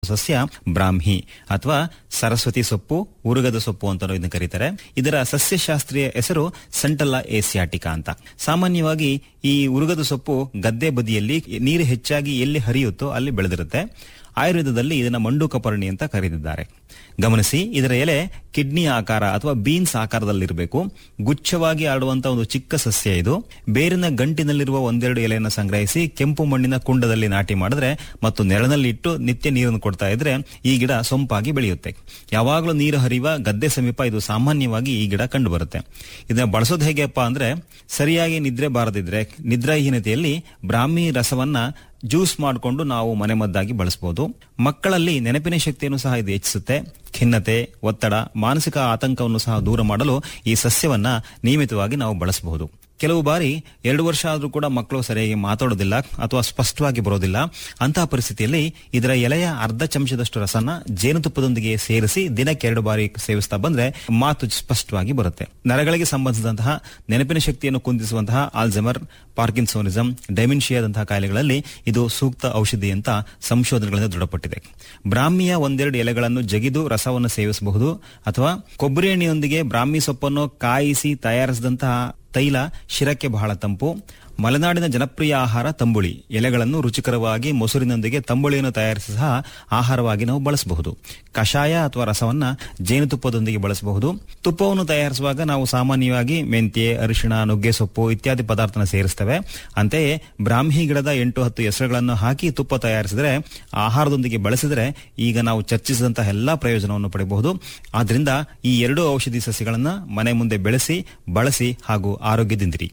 ಸಸ್ಯ ಬ್ರಾಹ್ಮಿ ಅಥವಾ ಸರಸ್ವತಿ ಸೊಪ್ಪು ಉರುಗದ ಸೊಪ್ಪು ಅಂತ ಇದನ್ನು ಕರೀತಾರೆ ಇದರ ಸಸ್ಯಶಾಸ್ತ್ರೀಯ ಹೆಸರು ಸೆಂಟಲ್ಲಾ ಏಸಿಯಾಟಿಕಾ ಅಂತ ಸಾಮಾನ್ಯವಾಗಿ ಈ ಉರುಗದ ಸೊಪ್ಪು ಗದ್ದೆ ಬದಿಯಲ್ಲಿ ನೀರು ಹೆಚ್ಚಾಗಿ ಎಲ್ಲಿ ಹರಿಯುತ್ತೋ ಅಲ್ಲಿ ಬೆಳೆದಿರುತ್ತೆ ಆಯುರ್ವೇದದಲ್ಲಿ ಇದನ್ನ ಮಂಡುಕಪರ್ಣಿ ಅಂತ ಕರೆದಿದ್ದಾರೆ ಗಮನಿಸಿ ಇದರ ಎಲೆ ಕಿಡ್ನಿ ಆಕಾರ ಅಥವಾ ಬೀನ್ಸ್ ಆಕಾರದಲ್ಲಿರಬೇಕು ಗುಚ್ಛವಾಗಿ ಆಡುವಂತಹ ಒಂದು ಚಿಕ್ಕ ಸಸ್ಯ ಇದು ಬೇರಿನ ಗಂಟಿನಲ್ಲಿರುವ ಒಂದೆರಡು ಎಲೆಯನ್ನು ಸಂಗ್ರಹಿಸಿ ಕೆಂಪು ಮಣ್ಣಿನ ಕುಂಡದಲ್ಲಿ ನಾಟಿ ಮಾಡಿದ್ರೆ ಮತ್ತು ನೆರಳಿನಲ್ಲಿ ಇಟ್ಟು ನಿತ್ಯ ನೀರನ್ನು ಕೊಡ್ತಾ ಇದ್ರೆ ಈ ಗಿಡ ಸೊಂಪಾಗಿ ಬೆಳೆಯುತ್ತೆ ಯಾವಾಗಲೂ ನೀರು ಹರಿಯುವ ಗದ್ದೆ ಸಮೀಪ ಇದು ಸಾಮಾನ್ಯವಾಗಿ ಈ ಗಿಡ ಕಂಡು ಬರುತ್ತೆ ಇದನ್ನ ಬಳಸೋದು ಹೇಗೆಪ್ಪ ಅಂದ್ರೆ ಸರಿಯಾಗಿ ನಿದ್ರೆ ಬಾರದಿದ್ರೆ ನಿದ್ರಾಹೀನತೆಯಲ್ಲಿ ಬ್ರಾಹ್ಮಿ ರಸವನ್ನ ಜ್ಯೂಸ್ ಮಾಡಿಕೊಂಡು ನಾವು ಮನೆಮದ್ದಾಗಿ ಬಳಸಬಹುದು ಮಕ್ಕಳಲ್ಲಿ ನೆನಪಿನ ಶಕ್ತಿಯನ್ನು ಸಹ ಇದು ಹೆಚ್ಚಿಸುತ್ತೆ ಖಿನ್ನತೆ ಒತ್ತಡ ಮಾನಸಿಕ ಆತಂಕವನ್ನು ಸಹ ದೂರ ಮಾಡಲು ಈ ಸಸ್ಯವನ್ನ ನಿಯಮಿತವಾಗಿ ನಾವು ಬಳಸಬಹುದು ಕೆಲವು ಬಾರಿ ಎರಡು ವರ್ಷ ಆದರೂ ಕೂಡ ಮಕ್ಕಳು ಸರಿಯಾಗಿ ಮಾತಾಡೋದಿಲ್ಲ ಅಥವಾ ಸ್ಪಷ್ಟವಾಗಿ ಬರೋದಿಲ್ಲ ಅಂತಹ ಪರಿಸ್ಥಿತಿಯಲ್ಲಿ ಇದರ ಎಲೆಯ ಅರ್ಧ ಚಮಚದಷ್ಟು ರಸನ ಜೇನುತುಪ್ಪದೊಂದಿಗೆ ಸೇರಿಸಿ ದಿನಕ್ಕೆ ಎರಡು ಬಾರಿ ಸೇವಿಸ್ತಾ ಬಂದ್ರೆ ಮಾತು ಸ್ಪಷ್ಟವಾಗಿ ಬರುತ್ತೆ ನರಗಳಿಗೆ ಸಂಬಂಧಿಸಿದಂತಹ ನೆನಪಿನ ಶಕ್ತಿಯನ್ನು ಕುಂದಿಸುವಂತಹ ಆಲ್ಝಮರ್ ಪಾರ್ಕಿನ್ಸೋನಿಸಂ ಡೈಮೆನ್ಷಿಯಾದಂತಹ ಕಾಯಿಲೆಗಳಲ್ಲಿ ಇದು ಸೂಕ್ತ ಔಷಧಿ ಅಂತ ಸಂಶೋಧನೆಗಳಿಂದ ದೃಢಪಟ್ಟಿದೆ ಬ್ರಾಹ್ಮಿಯ ಒಂದೆರಡು ಎಲೆಗಳನ್ನು ಜಗಿದು ರಸವನ್ನು ಸೇವಿಸಬಹುದು ಅಥವಾ ಕೊಬ್ಬರಿ ಎಣ್ಣೆಯೊಂದಿಗೆ ಬ್ರಾಹ್ಮಿ ಸೊಪ್ಪನ್ನು ಕಾಯಿಸಿ ತಯಾರಿಸಿದಂತಹ ತೈಲ ಶಿರಕ್ಕೆ ಬಹಳ ತಂಪು ಮಲೆನಾಡಿನ ಜನಪ್ರಿಯ ಆಹಾರ ತಂಬುಳಿ ಎಲೆಗಳನ್ನು ರುಚಿಕರವಾಗಿ ಮೊಸರಿನೊಂದಿಗೆ ತಂಬುಳಿಯನ್ನು ತಯಾರಿಸಿ ಸಹ ಆಹಾರವಾಗಿ ನಾವು ಬಳಸಬಹುದು ಕಷಾಯ ಅಥವಾ ರಸವನ್ನ ಜೇನುತುಪ್ಪದೊಂದಿಗೆ ಬಳಸಬಹುದು ತುಪ್ಪವನ್ನು ತಯಾರಿಸುವಾಗ ನಾವು ಸಾಮಾನ್ಯವಾಗಿ ಮೆಂತ್ಯೆ ಅರಿಶಿಣ ನುಗ್ಗೆ ಸೊಪ್ಪು ಇತ್ಯಾದಿ ಪದಾರ್ಥನ ಸೇರಿಸ್ತೇವೆ ಅಂತೆಯೇ ಬ್ರಾಹ್ಮಿ ಗಿಡದ ಎಂಟು ಹತ್ತು ಹೆಸರುಗಳನ್ನು ಹಾಕಿ ತುಪ್ಪ ತಯಾರಿಸಿದರೆ ಆಹಾರದೊಂದಿಗೆ ಬಳಸಿದರೆ ಈಗ ನಾವು ಚರ್ಚಿಸಿದಂತಹ ಎಲ್ಲಾ ಪ್ರಯೋಜನವನ್ನು ಪಡೆಯಬಹುದು ಆದ್ರಿಂದ ಈ ಎರಡು ಔಷಧಿ ಸಸ್ಯಗಳನ್ನ ಮನೆ ಮುಂದೆ ಬೆಳೆಸಿ ಬಳಸಿ ಹಾಗೂ ಆರೋಗ್ಯದಿಂದಿರಿ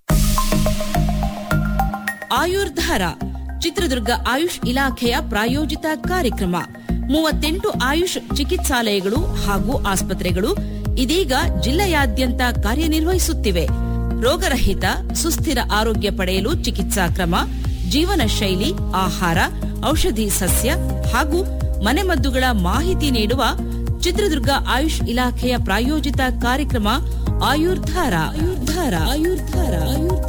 ಆಯುರ್ಧಾರ ಚಿತ್ರದುರ್ಗ ಆಯುಷ್ ಇಲಾಖೆಯ ಪ್ರಾಯೋಜಿತ ಕಾರ್ಯಕ್ರಮ ಮೂವತ್ತೆಂಟು ಆಯುಷ್ ಚಿಕಿತ್ಸಾಲಯಗಳು ಹಾಗೂ ಆಸ್ಪತ್ರೆಗಳು ಇದೀಗ ಜಿಲ್ಲೆಯಾದ್ಯಂತ ಕಾರ್ಯನಿರ್ವಹಿಸುತ್ತಿವೆ ರೋಗರಹಿತ ಸುಸ್ಥಿರ ಆರೋಗ್ಯ ಪಡೆಯಲು ಚಿಕಿತ್ಸಾ ಕ್ರಮ ಜೀವನ ಶೈಲಿ ಆಹಾರ ಔಷಧಿ ಸಸ್ಯ ಹಾಗೂ ಮನೆಮದ್ದುಗಳ ಮಾಹಿತಿ ನೀಡುವ ಚಿತ್ರದುರ್ಗ ಆಯುಷ್ ಇಲಾಖೆಯ ಪ್ರಾಯೋಜಿತ ಕಾರ್ಯಕ್ರಮ ಆಯುರ್ಧಾರ ಆಯುರ್ಧಾರ ಆಯುರ್ಧಾರ ಆಯುರ್ಧಾರ